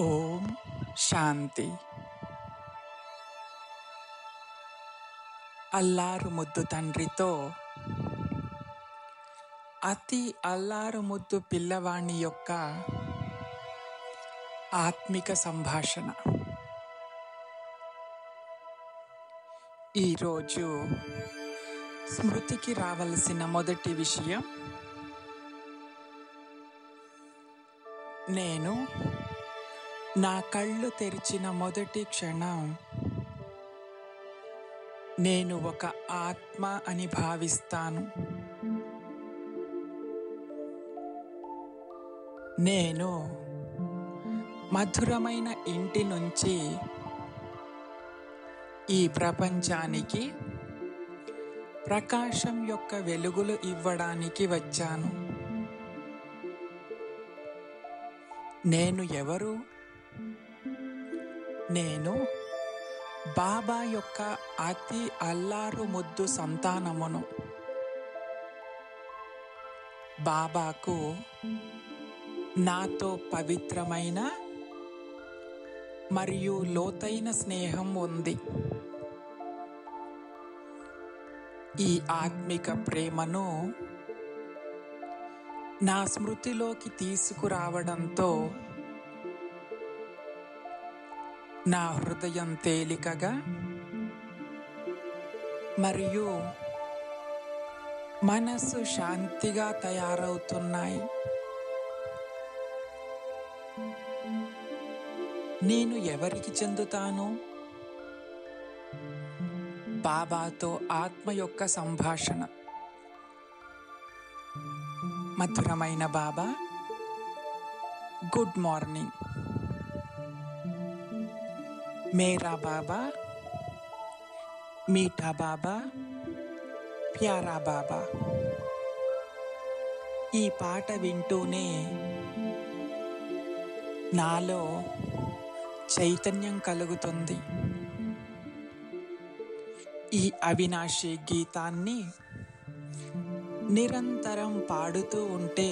ఓం శాంతి అల్లారు ముద్దు తండ్రితో అతి అల్లారు ముద్దు పిల్లవాణి యొక్క ఆత్మిక సంభాషణ ఈరోజు స్మృతికి రావలసిన మొదటి విషయం నేను నా కళ్ళు తెరిచిన మొదటి క్షణం నేను ఒక ఆత్మ అని భావిస్తాను నేను మధురమైన ఇంటి నుంచి ఈ ప్రపంచానికి ప్రకాశం యొక్క వెలుగులు ఇవ్వడానికి వచ్చాను నేను ఎవరు నేను బాబా యొక్క అతి అల్లారు ముద్దు సంతానమును బాబాకు నాతో పవిత్రమైన మరియు లోతైన స్నేహం ఉంది ఈ ఆత్మిక ప్రేమను నా స్మృతిలోకి తీసుకురావడంతో నా హృదయం తేలికగా మరియు మనస్సు శాంతిగా తయారవుతున్నాయి నేను ఎవరికి చెందుతాను బాబాతో ఆత్మ యొక్క సంభాషణ మధురమైన బాబా గుడ్ మార్నింగ్ మేరా బాబా మీఠా బాబా ప్యారా బాబా ఈ పాట వింటూనే నాలో చైతన్యం కలుగుతుంది ఈ అవినాశి గీతాన్ని నిరంతరం పాడుతూ ఉంటే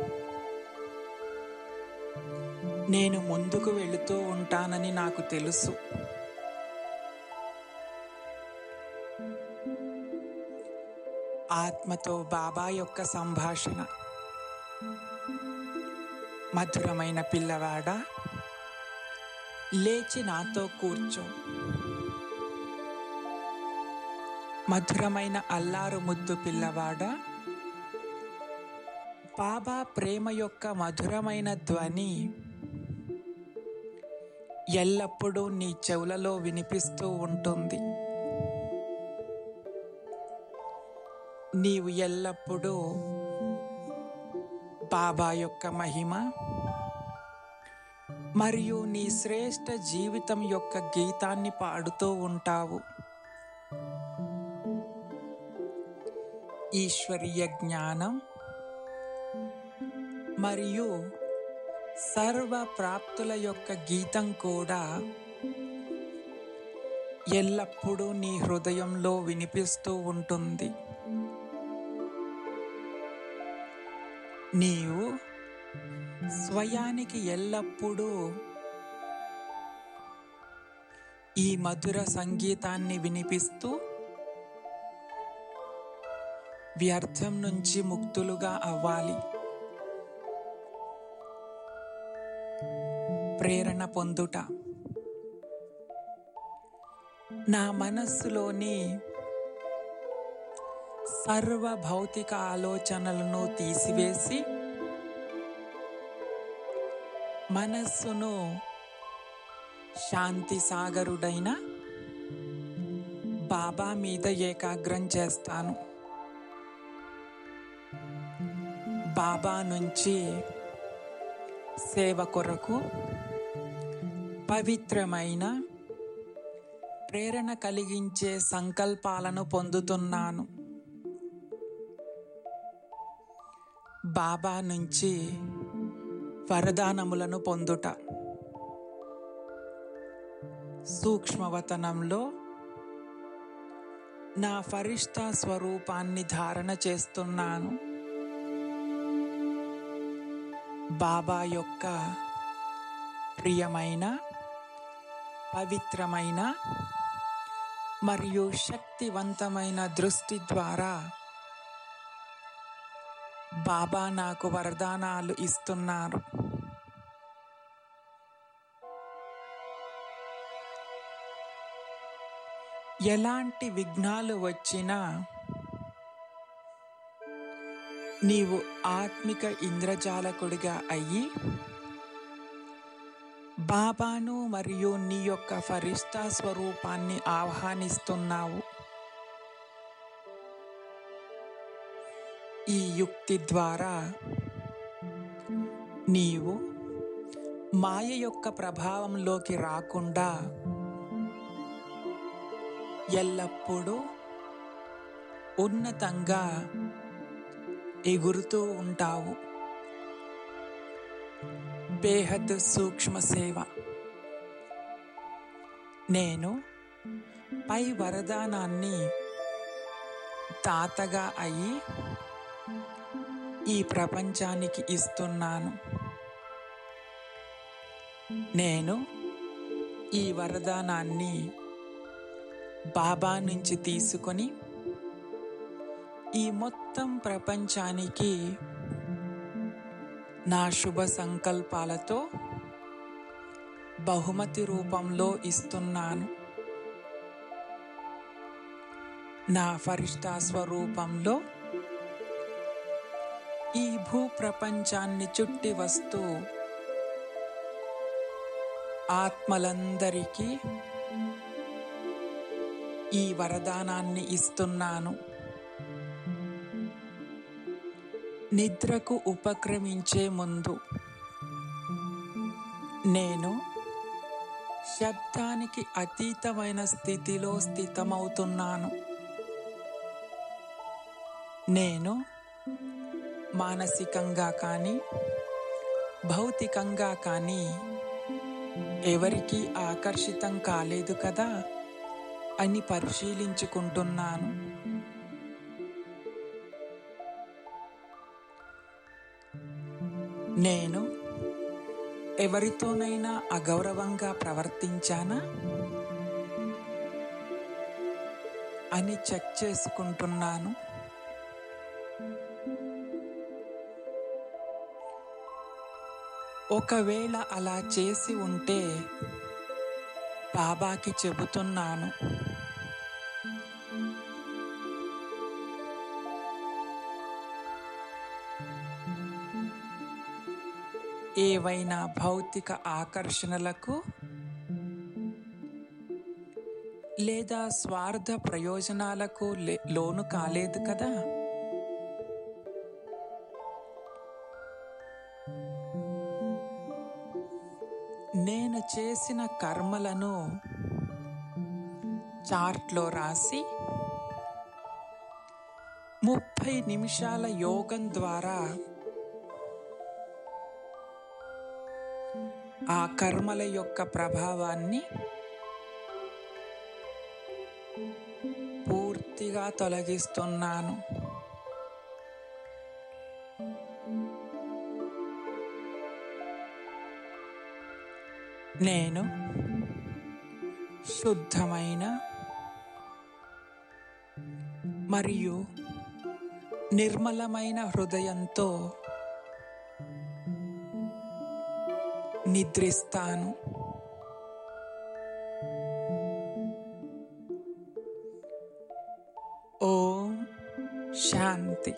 నేను ముందుకు వెళుతూ ఉంటానని నాకు తెలుసు ఆత్మతో బాబా యొక్క సంభాషణ మధురమైన పిల్లవాడ లేచి నాతో కూర్చో మధురమైన అల్లారు ముద్దు పిల్లవాడ బాబా ప్రేమ యొక్క మధురమైన ధ్వని ఎల్లప్పుడూ నీ చెవులలో వినిపిస్తూ ఉంటుంది నీవు ఎల్లప్పుడూ బాబా యొక్క మహిమ మరియు నీ శ్రేష్ట జీవితం యొక్క గీతాన్ని పాడుతూ ఉంటావు ఈశ్వరీయ జ్ఞానం మరియు సర్వ ప్రాప్తుల యొక్క గీతం కూడా ఎల్లప్పుడూ నీ హృదయంలో వినిపిస్తూ ఉంటుంది నీవు స్వయానికి ఎల్లప్పుడూ ఈ మధుర సంగీతాన్ని వినిపిస్తూ వ్యర్థం నుంచి ముక్తులుగా అవ్వాలి ప్రేరణ పొందుట నా మనస్సులోని సర్వ భౌతిక ఆలోచనలను తీసివేసి మనస్సును శాంతి సాగరుడైన బాబా మీద ఏకాగ్రం చేస్తాను బాబా నుంచి సేవ కొరకు పవిత్రమైన ప్రేరణ కలిగించే సంకల్పాలను పొందుతున్నాను బాబా నుంచి వరదానములను పొందుట సూక్ష్మవతనంలో నా ఫరిష్ట స్వరూపాన్ని ధారణ చేస్తున్నాను బాబా యొక్క ప్రియమైన పవిత్రమైన మరియు శక్తివంతమైన దృష్టి ద్వారా బాబా నాకు వరదానాలు ఇస్తున్నారు ఎలాంటి విఘ్నాలు వచ్చినా నీవు ఆత్మిక ఇంద్రజాలకుడిగా అయ్యి బాబాను మరియు నీ యొక్క ఫరిష్తా స్వరూపాన్ని ఆహ్వానిస్తున్నావు ఈ యుక్తి ద్వారా నీవు మాయ యొక్క ప్రభావంలోకి రాకుండా ఎల్లప్పుడూ ఉన్నతంగా ఎగురుతూ ఉంటావు బేహద్ సూక్ష్మ సేవ నేను పై వరదానాన్ని తాతగా అయి ఈ ప్రపంచానికి ఇస్తున్నాను నేను ఈ వరదానాన్ని బాబా నుంచి తీసుకొని ఈ మొత్తం ప్రపంచానికి నా శుభ సంకల్పాలతో బహుమతి రూపంలో ఇస్తున్నాను నా ఫరిష్టా స్వరూపంలో ఈ భూ ప్రపంచాన్ని చుట్టి వస్తూ ఆత్మలందరికీ ఈ వరదానాన్ని ఇస్తున్నాను నిద్రకు ఉపక్రమించే ముందు నేను శబ్దానికి అతీతమైన స్థితిలో స్థితమవుతున్నాను నేను మానసికంగా కానీ భౌతికంగా కానీ ఎవరికీ ఆకర్షితం కాలేదు కదా అని పరిశీలించుకుంటున్నాను నేను ఎవరితోనైనా అగౌరవంగా ప్రవర్తించానా అని చెక్ చేసుకుంటున్నాను ఒకవేళ అలా చేసి ఉంటే బాబాకి చెబుతున్నాను ఏవైనా భౌతిక ఆకర్షణలకు లేదా స్వార్థ ప్రయోజనాలకు లే- లోను కాలేదు కదా నేను చేసిన కర్మలను చార్ట్లో రాసి ముప్పై నిమిషాల యోగం ద్వారా ఆ కర్మల యొక్క ప్రభావాన్ని పూర్తిగా తొలగిస్తున్నాను నేను శుద్ధమైన మరియు నిర్మలమైన హృదయంతో నిద్రిస్తాను ఓం శాంతి